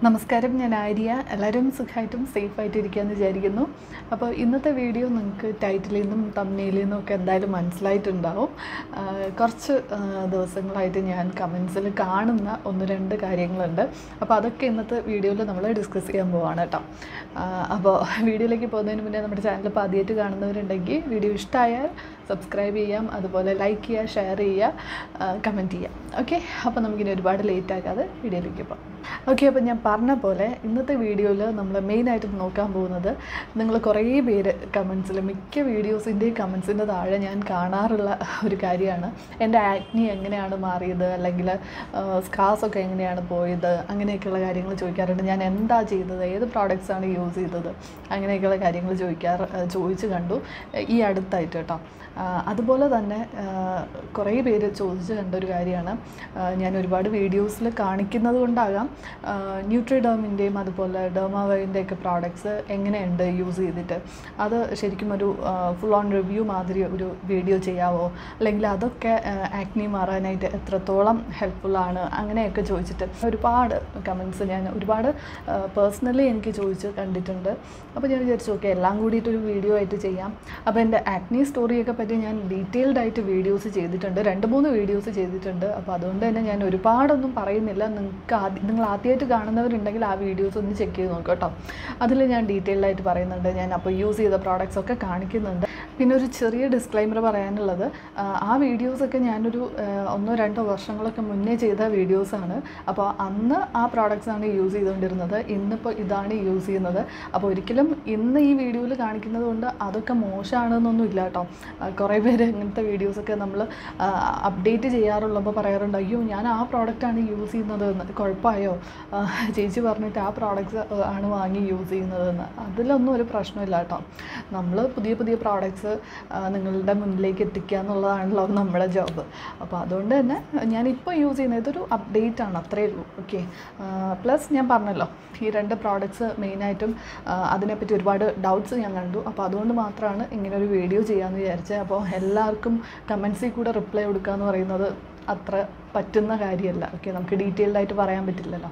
നമസ്കാരം ഞാൻ ആര്യ എല്ലാവരും സുഖമായിട്ടും സേഫായിട്ട് ഇരിക്കുകയെന്ന് വിചാരിക്കുന്നു അപ്പോൾ ഇന്നത്തെ വീഡിയോ നിങ്ങൾക്ക് ടൈറ്റിലിൽ നിന്നും തമ്മിലിൽ നിന്നും ഒക്കെ എന്തായാലും മനസ്സിലായിട്ടുണ്ടാവും ആ, കുറച്ച് ആ, ദിവസങ്ങളായിട്ട് ഞാൻ കമൻസിൽ കാണുന്ന ഒന്ന് രണ്ട് കാര്യങ്ങളുണ്ട് അപ്പോൾ അതൊക്കെ ഇന്നത്തെ വീഡിയോയിൽ നമ്മൾ ഡിസ്കസ് ചെയ്യാൻ പോവാണ് കേട്ടോ ആ, അപ്പോൾ വീഡിയോയിലേക്ക് പോകുന്നതിന് മുന്നേ നമ്മുടെ ചാനൽ ഇപ്പോൾ ആദ്യമായിട്ട് കാണുന്നവരുണ്ടെങ്കിൽ വീഡിയോ ഇഷ്ടമായാൽ സബ്സ്ക്രൈബ് ചെയ്യാം അതുപോലെ ലൈക്ക് ചെയ്യുക ഷെയർ ചെയ്യുക കമൻറ്റ് ചെയ്യാം ഓക്കെ അപ്പോൾ നമുക്കിനി ഒരുപാട് ലേറ്റ് ആക്കാതെ വീഡിയോയിലേക്ക് പോകാം ഓക്കെ അപ്പോൾ ഞാൻ പറഞ്ഞ പോലെ ഇന്നത്തെ വീഡിയോയിൽ നമ്മൾ മെയിനായിട്ട് നോക്കാൻ പോകുന്നത് നിങ്ങൾ കുറേ പേര് കമൻസിൽ മിക്ക വീഡിയോസിൻ്റെയും കമൻസിൻ്റെ താഴെ ഞാൻ കാണാറുള്ള ഒരു കാര്യമാണ് എൻ്റെ ആക്നി എങ്ങനെയാണ് മാറിയത് അല്ലെങ്കിൽ സ്കാസ് ഒക്കെ എങ്ങനെയാണ് പോയത് അങ്ങനെയൊക്കെയുള്ള കാര്യങ്ങൾ ചോദിക്കാറുണ്ട് ഞാൻ എന്താ ചെയ്തത് ഏത് പ്രോഡക്റ്റ്സ് ആണ് യൂസ് ചെയ്തത് അങ്ങനെയൊക്കെയുള്ള കാര്യങ്ങൾ ചോദിക്കാറ് ചോദിച്ച് കണ്ടു ഈ അടുത്തായിട്ട് കേട്ടോ ആ, അതുപോലെ തന്നെ ആ, കുറേ പേര് ചോദിച്ച് കണ്ട ഒരു കാര്യമാണ് ആ, ഞാൻ ഒരുപാട് വീഡിയോസിൽ കാണിക്കുന്നത് കൊണ്ടാകാം ന്യൂട്രിഡേമിൻ്റെയും അതുപോലെ ഡേമാവൈൻ്റെ ഒക്കെ പ്രോഡക്ട്സ് എങ്ങനെയുണ്ട് യൂസ് ചെയ്തിട്ട് അത് ശരിക്കും ഒരു ഫുൾ ഓൺ റിവ്യൂ മാതിരി ഒരു വീഡിയോ ചെയ്യാവോ അല്ലെങ്കിൽ അതൊക്കെ ആക്നി മാറാനായിട്ട് എത്രത്തോളം ഹെൽപ്ഫുള്ളാണ് അങ്ങനെയൊക്കെ ചോദിച്ചിട്ട് ഒരുപാട് കമൻസ് ഞാൻ ഒരുപാട് പേഴ്സണലി എനിക്ക് ചോദിച്ച് കണ്ടിട്ടുണ്ട് അപ്പോൾ ഞാൻ വിചാരിച്ചു ഓക്കെ എല്ലാം കൂടിയിട്ടൊരു വീഡിയോ ആയിട്ട് ചെയ്യാം അപ്പോൾ എൻ്റെ ആക്നി സ്റ്റോറിയൊക്കെ പറ്റി ഞാൻ ഡീറ്റെയിൽഡ് ആയിട്ട് വീഡിയോസ് ചെയ്തിട്ടുണ്ട് രണ്ട് മൂന്ന് വീഡിയോസ് ചെയ്തിട്ടുണ്ട് അപ്പോൾ അതുകൊണ്ട് തന്നെ ഞാൻ ഒരുപാടൊന്നും പറയുന്നില്ല നിങ്ങൾക്ക് ആദ്യം നിങ്ങൾ ആദ്യമായിട്ട് കാണുന്നവരുണ്ടെങ്കിൽ ആ വീഡിയോസ് ഒന്ന് ചെക്ക് ചെയ്ത് നോക്കുക കേട്ടോ അതിൽ ഞാൻ ഡീറ്റെയിൽഡ് ആയിട്ട് പറയുന്നുണ്ട് ഞാൻ അപ്പോൾ യൂസ് ചെയ്ത പ്രോഡക്റ്റ്സ് ഒക്കെ കാണിക്കുന്നുണ്ട് പിന്നെ ഒരു ചെറിയ ഡിസ്ക്ലൈമർ പറയാനുള്ളത് ആ, ആ വീഡിയോസൊക്കെ ഞാനൊരു ആ, ഒന്നോ രണ്ടോ വർഷങ്ങളൊക്കെ മുന്നേ ചെയ്ത വീഡിയോസാണ് അപ്പോൾ അന്ന് ആ പ്രോഡക്റ്റ്സ് ആണ് യൂസ് ചെയ്തുകൊണ്ടിരുന്നത് ഇന്നിപ്പോൾ ഇതാണ് യൂസ് ചെയ്യുന്നത് അപ്പോൾ ഒരിക്കലും ഇന്ന് ഈ വീഡിയോയിൽ കാണിക്കുന്നത് കൊണ്ട് അതൊക്കെ മോശമാണെന്നൊന്നും ഇല്ല കേട്ടോ ആ, കുറേ പേര് ഇങ്ങനത്തെ വീഡിയോസൊക്കെ നമ്മൾ അപ്ഡേറ്റ് ചെയ്യാറുള്ളപ്പോൾ പറയാറുണ്ട് അയ്യോ ഞാൻ ആ പ്രോഡക്റ്റാണ് യൂസ് ചെയ്യുന്നത് എന്ന് കുഴപ്പമായോ ആ, ചേച്ചി പറഞ്ഞിട്ട് ആ പ്രോഡക്റ്റ്സ് ആണ് വാങ്ങി യൂസ് ചെയ്യുന്നതെന്ന് അതിലൊന്നും ഒരു പ്രശ്നമില്ല കേട്ടോ നമ്മൾ പുതിയ പുതിയ പ്രോഡക്റ്റ്സ് നിങ്ങളുടെ മുന്നിലേക്ക് എത്തിക്കുക എന്നുള്ളതാണല്ലോ നമ്മുടെ ജോബ് അപ്പോൾ അതുകൊണ്ട് തന്നെ ഞാനിപ്പോൾ യൂസ് ചെയ്യുന്നത് ഇതൊരു അപ്ഡേറ്റ് ആണ് അത്രയേ ഉള്ളൂ ഓക്കെ പ്ലസ് ഞാൻ പറഞ്ഞല്ലോ ഈ രണ്ട് പ്രോഡക്റ്റ്സ് മെയിനായിട്ടും അതിനെപ്പറ്റി ഒരുപാട് ഡൗട്ട്സ് ഞാൻ കണ്ടു അപ്പോൾ അതുകൊണ്ട് മാത്രമാണ് ഇങ്ങനെ ഒരു വീഡിയോ ചെയ്യാമെന്ന് വിചാരിച്ചത് അപ്പോൾ എല്ലാവർക്കും കമൻസിൽ കൂടെ റിപ്ലൈ കൊടുക്കുക എന്ന് പറയുന്നത് അത്ര പറ്റുന്ന കാര്യമല്ല ഓക്കെ നമുക്ക് ഡീറ്റെയിൽഡ് ആയിട്ട് പറയാൻ പറ്റില്ലല്ലോ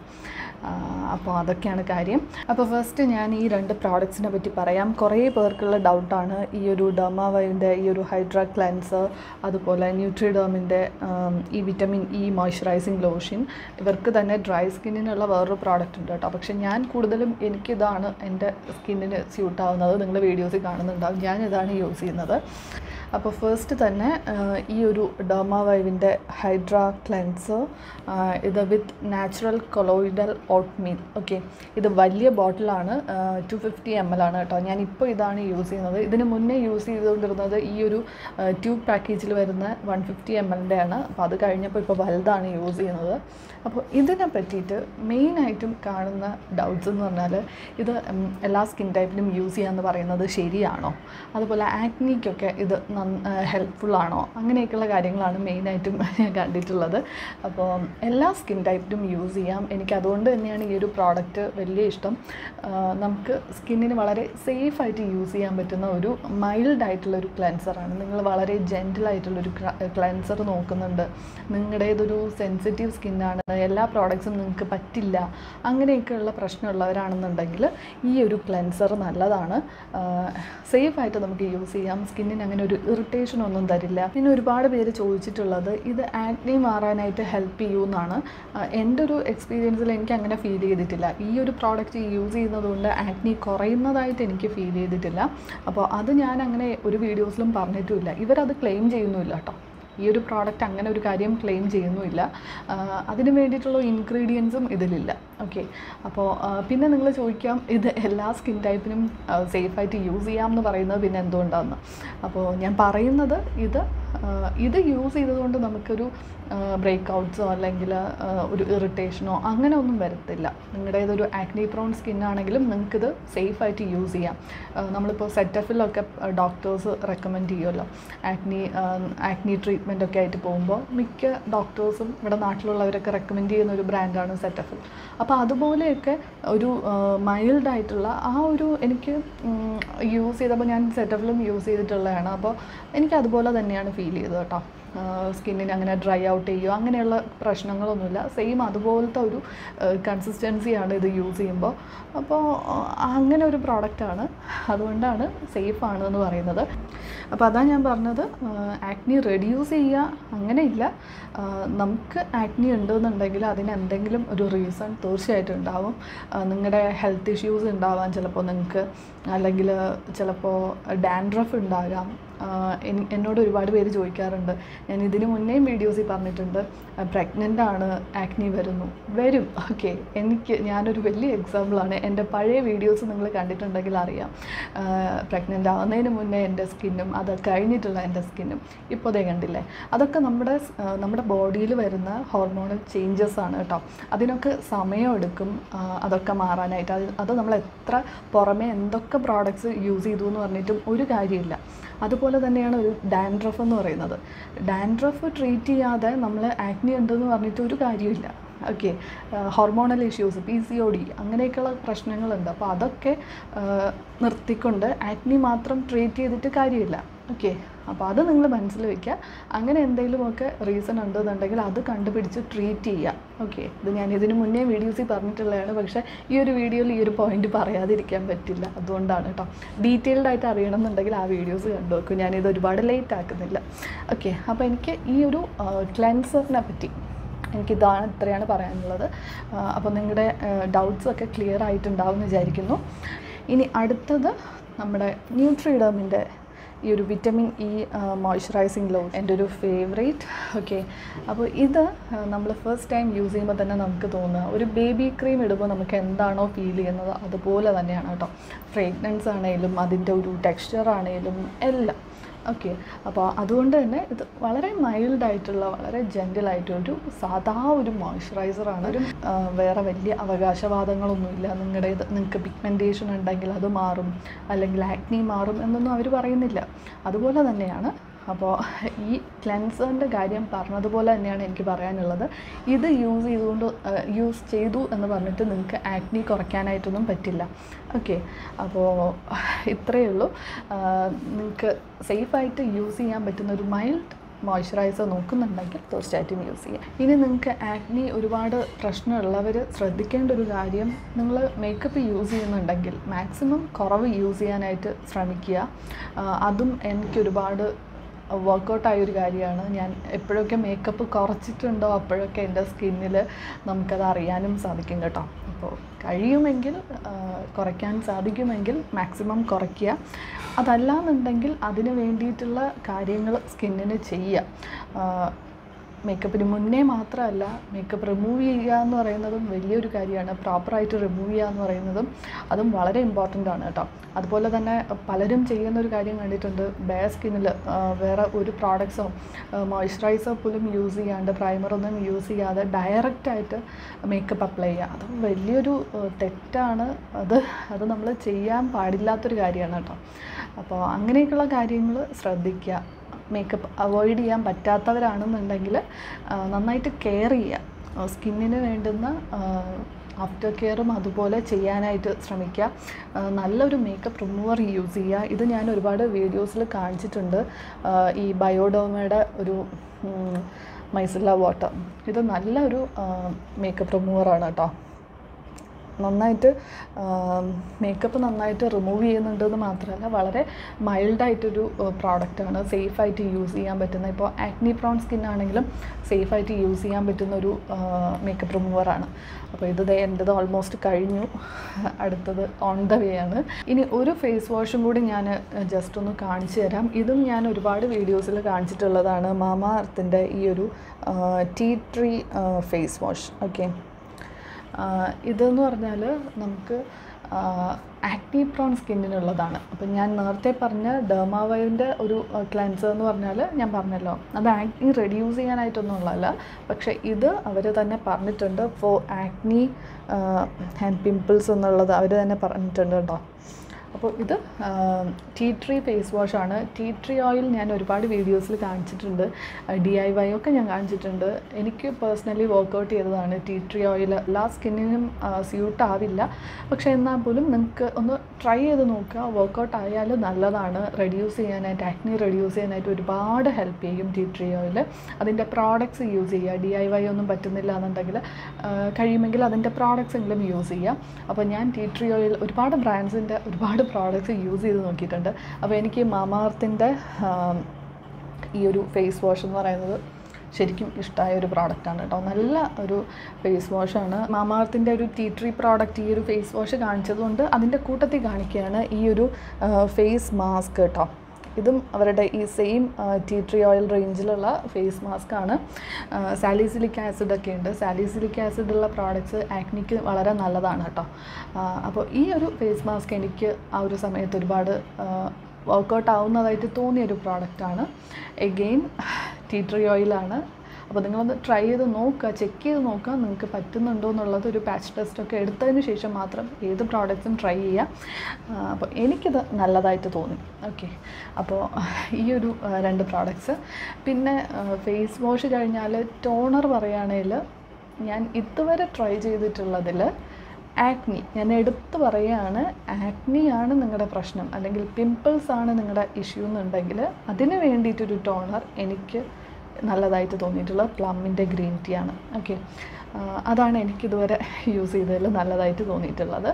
അപ്പോൾ അതൊക്കെയാണ് കാര്യം അപ്പോൾ ഫസ്റ്റ് ഞാൻ ഈ രണ്ട് പ്രോഡക്ട്സിനെ പറ്റി പറയാം കുറേ പേർക്കുള്ള ഡൗട്ടാണ് ഈ ഒരു ഡെർമാവൈൻ്റെ ഈ ഒരു ഹൈഡ്രാ ക്ലെൻസർ അതുപോലെ ന്യൂട്രിഡേമിൻ്റെ ഈ വിറ്റമിൻ ഇ മോയ്സ്ചറൈസിങ് ലോഷൻ ഇവർക്ക് തന്നെ ഡ്രൈ സ്കിന്നിനുള്ള വേറൊരു പ്രോഡക്റ്റ് ഉണ്ട് കേട്ടോ പക്ഷേ ഞാൻ കൂടുതലും എനിക്കിതാണ് എൻ്റെ സ്കിന്നിന് സ്യൂട്ടാവുന്നത് നിങ്ങൾ വീഡിയോസിൽ കാണുന്നുണ്ടാവും ഞാൻ ഇതാണ് യൂസ് ചെയ്യുന്നത് അപ്പോൾ ഫസ്റ്റ് തന്നെ ആ, ഈ ഒരു ഡെർമാവൈവിൻ്റെ ഹൈഡ്രാ ക്ലെൻസർ ഇത് with natural colloidal oatmeal okay ഇത് വലിയ ബോട്ടിലാണ് ടു ഫിഫ്റ്റി എം എൽ ആണ് കേട്ടോ ഞാൻ ഇപ്പോൾ ഇതാണ് യൂസ് ചെയ്യുന്നത് ഇതിന് മുന്നേ യൂസ് ചെയ്തുകൊണ്ടിരുന്നത് ഈ ഒരു ട്യൂബ് പാക്കേജിൽ വരുന്ന വൺ ഫിഫ്റ്റി എം എല്ലിൻ്റെ ആണ് അപ്പോൾ അത് കഴിഞ്ഞപ്പോൾ ഇപ്പോൾ വലുതാണ് യൂസ് ചെയ്യുന്നത് അപ്പോൾ ഇതിനെ പറ്റിയിട്ട് മെയിനായിട്ടും കാണുന്ന ഡൗട്ട്സ് എന്ന് പറഞ്ഞാൽ ഇത് ഉം, എല്ലാ സ്കിൻ ടൈപ്പിനും യൂസ് ചെയ്യാന്ന് പറയുന്നത് ശരിയാണോ അതുപോലെ ആക്നിക്കൊക്കെ ഇത് ഹെൽപ്ഫുള്ളാണോ അങ്ങനെയൊക്കെയുള്ള കാര്യങ്ങളാണ് മെയിനായിട്ടും ഞാൻ കണ്ടിട്ടുള്ളത് അപ്പോൾ എല്ലാ സ്കിൻ ടൈപ്പിനും യൂസ് ചെയ്യാം എനിക്ക് അതുകൊണ്ട് തന്നെയാണ് ഈ ഒരു പ്രോഡക്റ്റ് വലിയ ഇഷ്ടം ആ, നമുക്ക് സ്കിന്നിന് വളരെ സേഫായിട്ട് യൂസ് ചെയ്യാൻ പറ്റുന്ന ഒരു മൈൽഡ് ആയിട്ടുള്ള ഒരു ക്ലെൻസറാണ് നിങ്ങൾ വളരെ ജെൻറ്റിൽ ആയിട്ടുള്ളൊരു ക്ലെൻസർ നോക്കുന്നുണ്ട് നിങ്ങളുടേതൊരു സെൻസിറ്റീവ് സ്കിന്നാണ് എല്ലാ പ്രോഡക്ട്സും നിങ്ങൾക്ക് പറ്റില്ല അങ്ങനെയൊക്കെയുള്ള പ്രശ്നമുള്ളവരാണെന്നുണ്ടെങ്കിൽ ഈ ഒരു ക്ലെൻസർ നല്ലതാണ് സേഫായിട്ട് നമുക്ക് യൂസ് ചെയ്യാം സ്കിന്നിന് അങ്ങനെ ഒരു ഇറിറ്റേഷൻ ഒന്നും തരില്ല പിന്നെ ഒരുപാട് പേര് ചോദിച്ചിട്ടുള്ളത് ഇത് ആക്നി മാറാനായിട്ട് ഹെൽപ്പ് ചെയ്യുമെന്നാണ് എൻ്റെ ഒരു എക്സ്പീരിയൻസിൽ എനിക്ക് അങ്ങനെ ഫീൽ ചെയ്തിട്ടില്ല ഈ ഒരു പ്രോഡക്റ്റ് യൂസ് ചെയ്യുന്നത് കൊണ്ട് ആക്നി കുറയുന്നതായിട്ട് എനിക്ക് ഫീൽ ചെയ്തിട്ടില്ല അപ്പോൾ അത് ഞാൻ അങ്ങനെ ഒരു വീഡിയോസിലും പറഞ്ഞിട്ടുമില്ല ഇവരത് ക്ലെയിം ചെയ്യുന്നുമില്ല കേട്ടോ ഈ ഒരു പ്രോഡക്റ്റ് അങ്ങനെ ഒരു കാര്യം ക്ലെയിം ചെയ്യുന്നുമില്ല ആ, അതിന് വേണ്ടിയിട്ടുള്ള ഇൻഗ്രീഡിയൻസും ഇതിലില്ല ഓക്കെ അപ്പോൾ ആ, പിന്നെ നിങ്ങൾ ചോദിക്കാം ഇത് എല്ലാ സ്കിൻ ടൈപ്പിനും സേഫായിട്ട് യൂസ് ചെയ്യാം എന്ന് പറയുന്നത് പിന്നെ എന്തുകൊണ്ടാണെന്ന് അപ്പോൾ ഞാൻ പറയുന്നത് ഇത് ആ, ഇത് യൂസ് ചെയ്തതുകൊണ്ട് നമുക്കൊരു ബ്രേക്ക് ഔട്ട്സോ അല്ലെങ്കിൽ ആ, ഒരു ഇറിറ്റേഷനോ അങ്ങനെ ഒന്നും വരത്തില്ല നിങ്ങളുടേതൊരു ആക്നി പ്രോൺ സ്കിന്നാണെങ്കിലും നിങ്ങൾക്കിത് സേഫായിട്ട് യൂസ് ചെയ്യാം ആ, നമ്മളിപ്പോൾ സെറ്റഫിലൊക്കെ ഡോക്ടേഴ്സ് റെക്കമെൻഡ് ചെയ്യുമല്ലോ ആക്നി ആക്നി ട്രീറ്റ്മെൻ്റ് ഒക്കെ ആയിട്ട് പോകുമ്പോൾ മിക്ക ഡോക്ടേഴ്സും ഇവിടെ നാട്ടിലുള്ളവരൊക്കെ റെക്കമെൻഡ് ചെയ്യുന്ന ഒരു ബ്രാൻഡാണ് സെറ്റഫിൽ അപ്പോൾ അതുപോലെയൊക്കെ ഒരു മൈൽഡ് ആയിട്ടുള്ള ആ ഒരു എനിക്ക് യൂസ് ചെയ്തപ്പോൾ ഞാൻ സെറ്റഫിലും യൂസ് ചെയ്തിട്ടുള്ളതാണ് അപ്പോൾ എനിക്ക് അതുപോലെ തന്നെയാണ് ഫീൽ ഫീൽ ചെയ്തത് കേട്ടോ സ്കിന്നിന് അങ്ങനെ ഡ്രൈ ഔട്ട് ചെയ്യുമോ അങ്ങനെയുള്ള പ്രശ്നങ്ങളൊന്നുമില്ല സെയിം അതുപോലത്തെ ഒരു കൺസിസ്റ്റൻസിയാണ് ഇത് യൂസ് ചെയ്യുമ്പോൾ അപ്പോൾ അങ്ങനെ ഒരു പ്രോഡക്റ്റാണ് അതുകൊണ്ടാണ് സേഫ് ആണ് എന്ന് പറയുന്നത് അപ്പോൾ അതാണ് ഞാൻ പറഞ്ഞത് ആക്നി റെഡ്യൂസ് ചെയ്യുക അങ്ങനെയില്ല ആ, നമുക്ക് ആക്നി ഉണ്ടെന്നുണ്ടെങ്കിൽ അതിന് എന്തെങ്കിലും ഒരു റീസൺ തീർച്ചയായിട്ടും ഉണ്ടാവും നിങ്ങളുടെ ഹെൽത്ത് ഇഷ്യൂസ് ഉണ്ടാവാം ചിലപ്പോൾ നിങ്ങൾക്ക് അല്ലെങ്കിൽ ചിലപ്പോൾ ഡാൻഡ്രഫ് ഉണ്ടാകാം ആ, എൻ- എന്നോട് ഒരുപാട് പേര് ചോദിക്കാറുണ്ട് ഞാൻ ഇതിന് മുന്നേയും വീഡിയോസിൽ പറഞ്ഞിട്ടുണ്ട് പ്രഗ്നൻ്റ് ആണ് ആക്നി വരുന്നു വരും ഓക്കെ എനിക്ക് ഞാനൊരു വലിയ എക്സാമ്പിളാണ് എൻ്റെ പഴയ വീഡിയോസ് നിങ്ങൾ കണ്ടിട്ടുണ്ടെങ്കിൽ അറിയാം പ്രഗ്നൻ്റ് ആവുന്നതിന് മുന്നേ എൻ്റെ സ്കിന്നും അത് കഴിഞ്ഞിട്ടുള്ള എൻ്റെ സ്കിന്നും ഇപ്പോൾ ദേ കണ്ടില്ലേ അതൊക്കെ നമ്മുടെ സ്- ആ, നമ്മുടെ ബോഡിയിൽ വരുന്ന ഹോർമോണൽ ചേഞ്ചസ് ആണ് കേട്ടോ അതിനൊക്കെ സമയമെടുക്കും ആ, അതൊക്കെ മാറാനായിട്ട് അത് അത് നമ്മൾ എത്ര പുറമേ എന്തൊക്കെ പ്രോഡക്റ്റ്സ് യൂസ് ചെയ്തു എന്ന് പറഞ്ഞിട്ടും ഒരു കാര്യമില്ല അതുപോലെ തന്നെയാണ് ഒരു ഡാൻഡ്രഫ് എന്ന് പറയുന്നത് ഡാൻഡ്രഫ് ട്രീറ്റ് ചെയ്യാതെ നമ്മൾ ആക്നി ഉണ്ടെന്ന് പറഞ്ഞിട്ട് ഒരു കാര്യമില്ല okay hormonal issues P C O D അങ്ങനെയൊക്കെയുള്ള പ്രശ്നങ്ങളുണ്ട് അപ്പോൾ അതൊക്കെ ആ, നിർത്തിക്കൊണ്ട് ആക്നി മാത്രം ട്രീറ്റ് ചെയ്തിട്ട് കാര്യമില്ല ഓക്കെ അപ്പോൾ അത് നിങ്ങൾ മനസ്സിൽ വെക്കുക അങ്ങനെ എന്തെങ്കിലുമൊക്കെ റീസൺ ഉണ്ടെന്നുണ്ടെങ്കിൽ അത് കണ്ടുപിടിച്ച് ട്രീറ്റ് ചെയ്യുക ഓക്കെ ഇത് ഞാൻ ഇതിന് മുന്നേ വീഡിയോസിൽ പറഞ്ഞിട്ടുള്ളതാണ് പക്ഷേ ഈ ഒരു വീഡിയോയിൽ ഈ ഒരു പോയിന്റ് പറയാതിരിക്കാൻ പറ്റില്ല അതുകൊണ്ടാണ് കേട്ടോ ഡീറ്റെയിൽഡ് ആയിട്ട് അറിയണമെന്നുണ്ടെങ്കിൽ ആ വീഡിയോസ് കണ്ടു വെക്കും ഞാനിത് ഒരുപാട് ലേറ്റ് ആക്കുന്നില്ല ഓക്കെ അപ്പോൾ എനിക്ക് ഈ ഒരു ക്ലെൻസറിനെ പറ്റി എനിക്കിതാണ് ഇത്രയാണ് പറയാനുള്ളത് അപ്പോൾ നിങ്ങളുടെ ഡൗട്ട്സ് ഒക്കെ ക്ലിയർ ആയിട്ടുണ്ടാവും എന്ന് വിചാരിക്കുന്നു ഇനി അടുത്തത് നമ്മുടെ ന്യൂട്രിഡമിൻ്റെ ഈ ഒരു വിറ്റമിൻ ഇ മോയ്സ്ചറൈസിങ് ലോ എൻ്റെ ഒരു ഫേവറേറ്റ് ഓക്കെ അപ്പോൾ ഇത് നമ്മൾ ഫസ്റ്റ് ടൈം യൂസ് ചെയ്യുമ്പോൾ തന്നെ നമുക്ക് തോന്നുക ഒരു ബേബി ക്രീം ഇടുമ്പോൾ നമുക്ക് എന്താണോ ഫീൽ ചെയ്യുന്നത് അതുപോലെ തന്നെയാണ് കേട്ടോ ഫ്രേഗ്രൻസ് ആണെങ്കിലും അതിൻ്റെ ഒരു ടെക്സ്ചർ ആണെങ്കിലും എല്ലാം ഓക്കെ അപ്പോൾ അതുകൊണ്ട് തന്നെ ഇത് വളരെ മൈൽഡ് ആയിട്ടുള്ള വളരെ ജെൻറ്റിൽ ആയിട്ടൊരു സാധാ ഒരു മോയ്സ്ചറൈസറാണ് ഒരു ആ, വേറെ വലിയ അവകാശവാദങ്ങളൊന്നുമില്ല നിങ്ങളുടെ ഇത് നിങ്ങൾക്ക് പിഗ്മെൻറ്റേഷൻ ഉണ്ടെങ്കിൽ അത് മാറും അല്ലെങ്കിൽ ആക്നി മാറും എന്നൊന്നും അവർ പറയുന്നില്ല അതുപോലെ തന്നെയാണ് അപ്പോൾ ഈ ക്ലെൻസറിൻ്റെ കാര്യം പറഞ്ഞതുപോലെ തന്നെയാണ് എനിക്ക് പറയാനുള്ളത് ഇത് യൂസ് ചെയ്തുകൊണ്ട് യൂസ് ചെയ്തു എന്ന് പറഞ്ഞിട്ട് നിങ്ങൾക്ക് ആക്നി കുറയ്ക്കാനായിട്ടൊന്നും പറ്റില്ല ഓക്കെ അപ്പോൾ ഇത്രയേ ഉള്ളൂ നിങ്ങൾക്ക് സേഫായിട്ട് യൂസ് ചെയ്യാൻ പറ്റുന്ന ഒരു മൈൽഡ് മോയ്സ്ചറൈസർ നോക്കുന്നുണ്ടെങ്കിൽ തീർച്ചയായിട്ടും യൂസ് ചെയ്യാം ഇനി നിങ്ങൾക്ക് ആക്നി ഒരുപാട് പ്രശ്നമുള്ളവർ ശ്രദ്ധിക്കേണ്ട ഒരു കാര്യം നിങ്ങൾ മേക്കപ്പ് യൂസ് ചെയ്യുന്നുണ്ടെങ്കിൽ മാക്സിമം കുറവ് യൂസ് ചെയ്യാനായിട്ട് ശ്രമിക്കുക ആ, അതും എനിക്ക് ഒരുപാട് വർക്കൗട്ടായ ഒരു കാര്യമാണ് ഞാൻ എപ്പോഴൊക്കെ മേക്കപ്പ് കുറച്ചിട്ടുണ്ടോ അപ്പോഴൊക്കെ എൻ്റെ സ്കിന്നിൽ നമുക്കത് അറിയാനും സാധിക്കും കേട്ടോ അപ്പോൾ കഴിയുമെങ്കിൽ ആ, കുറയ്ക്കാൻ സാധിക്കുമെങ്കിൽ മാക്സിമം കുറയ്ക്കുക അതല്ലാന്നുണ്ടെങ്കിൽ അതിന് വേണ്ടിയിട്ടുള്ള കാര്യങ്ങൾ സ്കിന്നിന് ചെയ്യുക ആ, മേക്കപ്പിന് മുന്നേ മാത്രമല്ല മേക്കപ്പ് റിമൂവ് ചെയ്യുക എന്ന് പറയുന്നതും വലിയൊരു കാര്യമാണ് പ്രോപ്പറായിട്ട് റിമൂവ് ചെയ്യുക എന്ന് പറയുന്നതും അതും വളരെ ഇമ്പോർട്ടൻ്റ് ആണ് കേട്ടോ അതുപോലെ തന്നെ പലരും ചെയ്യുന്ന ഒരു കാര്യം കണ്ടിട്ടുണ്ട് ബേർ സ്കിന്നിൽ വേറെ ഒരു പ്രോഡക്ട്സോ മോയ്സ്ചറൈസർ പോലും യൂസ് ചെയ്യാണ്ട് പ്രൈമറൊന്നും യൂസ് ചെയ്യാതെ ഡയറക്റ്റായിട്ട് മേക്കപ്പ് അപ്ലൈ ചെയ്യുക അതും വലിയൊരു ആ, തെറ്റാണ് അത് അത് നമ്മൾ ചെയ്യാൻ പാടില്ലാത്തൊരു കാര്യമാണ് കേട്ടോ അപ്പോൾ അങ്ങനെയൊക്കെയുള്ള കാര്യങ്ങൾ ശ്രദ്ധിക്കുക മേക്കപ്പ് അവോയ്ഡ് ചെയ്യാൻ പറ്റാത്തവരാണെന്നുണ്ടെങ്കിൽ ആ, നന്നായിട്ട് കെയർ ചെയ്യുക സ്കിന്നിന് വേണ്ടുന്ന ആഫ്റ്റർ കെയറും അതുപോലെ ചെയ്യാനായിട്ട് ശ്രമിക്കുക ആ, നല്ലൊരു മേക്കപ്പ് റിമൂവർ യൂസ് ചെയ്യുക ഇത് ഞാൻ ഒരുപാട് വീഡിയോസിൽ കാണിച്ചിട്ടുണ്ട് ആ, ഈ ബയോഡോമയുടെ ഒരു മൈസില്ല വാട്ടർ ഇത് നല്ലൊരു മേക്കപ്പ് റിമൂവറാണ് കേട്ടോ നന്നായിട്ട് മേക്കപ്പ് നന്നായിട്ട് റിമൂവ് ചെയ്യുന്നുണ്ടെന്ന് മാത്രമല്ല വളരെ മൈൽഡായിട്ടൊരു പ്രോഡക്റ്റാണ് സേഫായിട്ട് യൂസ് ചെയ്യാൻ പറ്റുന്ന ഇപ്പോൾ ആക്നി പ്രോൺ സ്കിൻ ആണെങ്കിലും സേഫായിട്ട് യൂസ് ചെയ്യാൻ പറ്റുന്ന ഒരു മേക്കപ്പ് റിമൂവറാണ് അപ്പോൾ ഇത് ദേ എൻ്റെത് ഓൾമോസ്റ്റ് കഴിഞ്ഞു അടുത്തത് ഓൺ ദ വേ ആണ് ഇനി ഒരു ഫേസ് വാഷും കൂടി ഞാൻ ജസ്റ്റ് ഒന്ന് കാണിച്ചു തരാം ഇതും ഞാൻ ഒരുപാട് വീഡിയോസിൽ കാണിച്ചിട്ടുള്ളതാണ് മാമ അർത്തിൻ്റെ ഈ ഒരു tea tree face wash okay ah ഇതെന്ന് പറഞ്ഞാൽ നമുക്ക് ആക്നി പ്രോൺ സ്കിന്നിനുള്ളതാണ് അപ്പം ഞാൻ നേരത്തെ പറഞ്ഞ ഡെർമാവൈൻ്റെ ഒരു ക്ലെൻസർ എന്ന് പറഞ്ഞാൽ ഞാൻ പറഞ്ഞല്ലോ അത് ആക്നി റെഡ്യൂസ് ചെയ്യാനായിട്ടൊന്നും ഉള്ളതല്ല പക്ഷേ ഇത് അവർ തന്നെ പറഞ്ഞിട്ടുണ്ട് ഫോർ ആക്നി ആൻഡ് പിമ്പിൾസ് എന്നുള്ളത് അവർ തന്നെ പറഞ്ഞിട്ടുണ്ട് കേട്ടോ അപ്പോൾ ഇത് ടീ ട്രീ ഫേസ് വാഷാണ് ടീ ട്രീ ഓയിൽ ഞാൻ ഒരുപാട് വീഡിയോസിൽ കാണിച്ചിട്ടുണ്ട് ഡി ഐ വൈ ഒക്കെ ഞാൻ കാണിച്ചിട്ടുണ്ട് എനിക്ക് പേഴ്സണലി വർക്കൗട്ട് ചെയ്തതാണ് ടീ ട്രീ ഓയിൽ എല്ലാ സ്കിന്നിനും സ്യൂട്ട് ആവില്ല പക്ഷേ എന്നാൽ പോലും നിങ്ങൾക്ക് ഒന്ന് ട്രൈ ചെയ്ത് നോക്കുക വർക്കൗട്ട് ആയാലും നല്ലതാണ് റെഡ്യൂസ് ചെയ്യാനായിട്ട് ആക്നി റെഡ്യൂസ് ചെയ്യാനായിട്ട് ഒരുപാട് ഹെൽപ്പ് ചെയ്യും ടീ ട്രീ ഓയിൽ അതിൻ്റെ പ്രോഡക്ട്സ് യൂസ് ചെയ്യുക ഡി ഐ വൈ ഒന്നും പറ്റുന്നില്ല എന്നുണ്ടെങ്കിൽ കഴിയുമെങ്കിൽ അതിൻ്റെ പ്രോഡക്ട്സ് എങ്കിലും യൂസ് ചെയ്യുക അപ്പോൾ ഞാൻ ടീ ട്രീ ഓയിൽ ഒരുപാട് ബ്രാൻഡ്സിൻ്റെ ഒരുപാട് പ്രോഡക്ട്സ് യൂസ് ചെയ്ത് നോക്കിയിട്ടുണ്ട് അപ്പോൾ എനിക്ക് മാമാർത്തിൻ്റെ ഈ ഒരു ഫേസ് വാഷ് എന്ന് പറയുന്നത് ശരിക്കും ഇഷ്ടമായ ഒരു പ്രോഡക്റ്റാണ് കേട്ടോ നല്ല ഒരു ഫേസ് വാഷാണ് മാമാർത്തിൻ്റെ ഒരു ടീ ട്രീ പ്രോഡക്റ്റ് ഈ ഒരു ഫേസ് വാഷ് കാണിച്ചതുകൊണ്ട് അതിൻ്റെ കൂട്ടത്തിൽ കാണിക്കുകയാണ് ഈ ഒരു ഫേസ് മാസ്ക് കേട്ടോ ഇതും അവരുടെ ഈ സെയിം ടീ ട്രീ ഓയിൽ റേഞ്ചിലുള്ള ഫേസ് മാസ്ക് ആണ് സാലിസിലിക് ആസിഡ് ഒക്കെ ഉണ്ട് സാലിസിലിക് ആസിഡ് ഉള്ള പ്രോഡക്റ്റ്സ് ആക്നിക്ക് വളരെ നല്ലതാണ് കേട്ടോ അപ്പോൾ ഈ ഒരു ഫേസ് മാസ്ക് എനിക്ക് ആ ഒരു സമയത്ത് ഒരുപാട് വർക്കൗട്ട് ആവുന്നതായിട്ട് തോന്നിയൊരു പ്രോഡക്റ്റാണ് എഗെയിൻ ടീ ട്രീ ഓയിലാണ് അപ്പോൾ നിങ്ങളൊന്ന് ട്രൈ ചെയ്ത് നോക്കുക ചെക്ക് ചെയ്ത് നോക്കുക നിങ്ങൾക്ക് പറ്റുന്നുണ്ടോ എന്നുള്ളത് ഒരു പാച്ച് ടെസ്റ്റൊക്കെ എടുത്തതിന് ശേഷം മാത്രം ഏത് പ്രോഡക്റ്റ്സും ട്രൈ ചെയ്യുക അപ്പോൾ എനിക്കിത് നല്ലതായിട്ട് തോന്നി ഓക്കെ അപ്പോൾ ഈ ഒരു രണ്ട് പ്രോഡക്റ്റ്സ് പിന്നെ ഫേസ് വാഷ് കഴിഞ്ഞാൽ ടോണർ പറയുകയാണെങ്കിൽ ഞാൻ ഇതുവരെ ട്രൈ ചെയ്തിട്ടുള്ളതിൽ ആക്നി ഞാൻ എടുത്തു പറയുകയാണ് ആക്നിയാണ് നിങ്ങളുടെ പ്രശ്നം അല്ലെങ്കിൽ പിമ്പിൾസ് ആണ് നിങ്ങളുടെ ഇഷ്യൂ എന്നുണ്ടെങ്കിൽ അതിന് വേണ്ടിയിട്ടൊരു ടോണർ എനിക്ക് നല്ലതായിട്ട് തോന്നിയിട്ടുള്ളത് പ്ലമ്മിൻ്റെ ഗ്രീൻ ടീ ആണ് ഓക്കെ അതാണ് എനിക്കിതുവരെ യൂസ് ചെയ്തതിൽ നല്ലതായിട്ട് തോന്നിയിട്ടുള്ളത്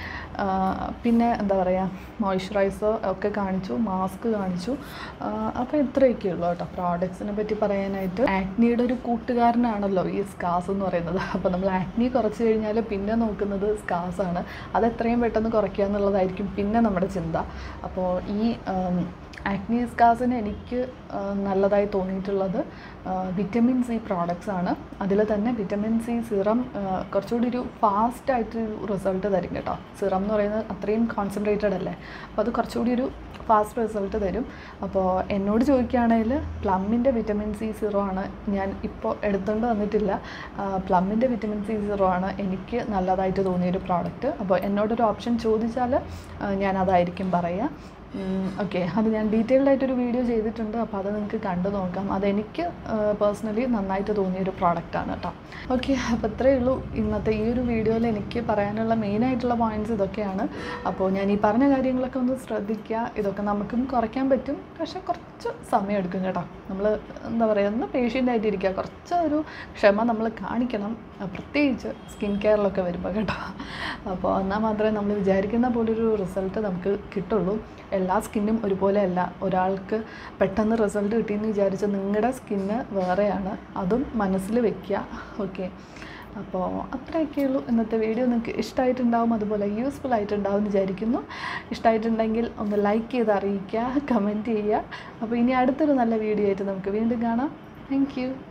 പിന്നെ എന്താ പറയുക മോയ്സ്ചറൈസർ ഒക്കെ കാണിച്ചു മാസ്ക് കാണിച്ചു അപ്പോൾ ഇത്രയൊക്കെ ഉള്ളൂ കേട്ടോ പ്രോഡക്ട്സിനെ പറ്റി പറയാനായിട്ട് ആക്നിയുടെ ഒരു കൂട്ടുകാരനാണല്ലോ ഈ സ്കാസ് എന്ന് പറയുന്നത് അപ്പോൾ നമ്മൾ ആക്നി കുറച്ച് കഴിഞ്ഞാൽ പിന്നെ നോക്കുന്നത് സ്കാസ് ആണ് അത് എത്രയും പെട്ടെന്ന് കുറയ്ക്കുക എന്നുള്ളതായിരിക്കും പിന്നെ നമ്മുടെ ചിന്ത അപ്പോൾ ഈ ആക്നി സ്കാസിന് എനിക്ക് നല്ലതായി തോന്നിയിട്ടുള്ളത് വിറ്റമിൻ സി പ്രോഡക്റ്റ്സ് ആണ് അതിൽ തന്നെ വിറ്റമിൻ സി സിറം കുറച്ചുകൂടി ഒരു ഫാസ്റ്റ് ആയിട്ടൊരു റിസൾട്ട് തരും കേട്ടോ സിറം എന്ന് പറയുന്നത് അത്രയും കോൺസെൻട്രേറ്റഡ് അല്ലേ അപ്പോൾ അത് കുറച്ചുകൂടി ഒരു ഫാസ്റ്റ് റിസൾട്ട് തരും അപ്പോൾ എന്നോട് ചോദിക്കുകയാണെങ്കിൽ പ്ലമ്മിൻ്റെ വിറ്റമിൻ സി സീറോ ആണ് ഞാൻ ഇപ്പോൾ എടുത്തുകൊണ്ട് വന്നിട്ടില്ല പ്ലമ്മിൻ്റെ വിറ്റമിൻ സി സീറോ ആണ് എനിക്ക് നല്ലതായിട്ട് തോന്നിയൊരു പ്രോഡക്റ്റ് അപ്പോൾ എന്നോടൊരു ഓപ്ഷൻ ചോദിച്ചാൽ ഞാൻ അതായിരിക്കും പറയുക ഓക്കെ അത് ഞാൻ ഡീറ്റെയിൽഡ് ആയിട്ടൊരു വീഡിയോ ചെയ്തിട്ടുണ്ട് അപ്പോൾ അത് നിങ്ങൾക്ക് കണ്ടു നോക്കാം അതെനിക്ക് പേഴ്സണലി നന്നായിട്ട് തോന്നിയൊരു പ്രോഡക്റ്റാണ് കേട്ടോ ഓക്കെ അപ്പോൾ ഇത്രയേ ഉള്ളൂ ഇന്നത്തെ ഈ ഒരു വീഡിയോയിൽ എനിക്ക് പറയാനുള്ള മെയിനായിട്ടുള്ള പോയിൻറ്റ്സ് ഇതൊക്കെയാണ് അപ്പോൾ ഞാൻ ഈ പറഞ്ഞ കാര്യങ്ങളൊക്കെ ഒന്ന് ശ്രദ്ധിക്കുക ഇതൊക്കെ നമുക്കും കുറയ്ക്കാൻ പറ്റും പക്ഷെ കുറച്ച് സമയം എടുക്കും കേട്ടോ നമ്മൾ എന്താ പറയുക ഒന്ന് പേഷ്യൻ്റ് ആയിട്ടിരിക്കുക കുറച്ച് ഒരു ക്ഷമ നമ്മൾ കാണിക്കണം പ്രത്യേകിച്ച് സ്കിൻ കെയറിലൊക്കെ വരുമ്പോൾ കേട്ടോ അപ്പോൾ എന്നാൽ മാത്രമേ നമ്മൾ വിചാരിക്കുന്ന പോലൊരു റിസൾട്ട് നമുക്ക് കിട്ടുള്ളൂ എല്ലാ സ്കിന്നും ഒരുപോലെ അല്ല ഒരാൾക്ക് പെട്ടെന്ന് റിസൾട്ട് കിട്ടിയെന്ന് വിചാരിച്ച് നിങ്ങളുടെ സ്കിന്ന് വേറെയാണ് അതും മനസ്സിൽ വെക്കുക ഓക്കെ അപ്പോൾ അത്രയൊക്കെ ഉള്ളൂ ഇന്നത്തെ വീഡിയോ നിങ്ങൾക്ക് ഇഷ്ടമായിട്ടുണ്ടാവും അതുപോലെ യൂസ്ഫുൾ ആയിട്ടുണ്ടാവും എന്ന് വിചാരിക്കുന്നു ഇഷ്ടമായിട്ടുണ്ടെങ്കിൽ ഒന്ന് ലൈക്ക് ചെയ്ത് അറിയിക്കുക കമൻറ്റ് ചെയ്യുക അപ്പോൾ ഇനി അടുത്തൊരു നല്ല വീഡിയോ ആയിട്ട് നമുക്ക് വീണ്ടും കാണാം താങ്ക്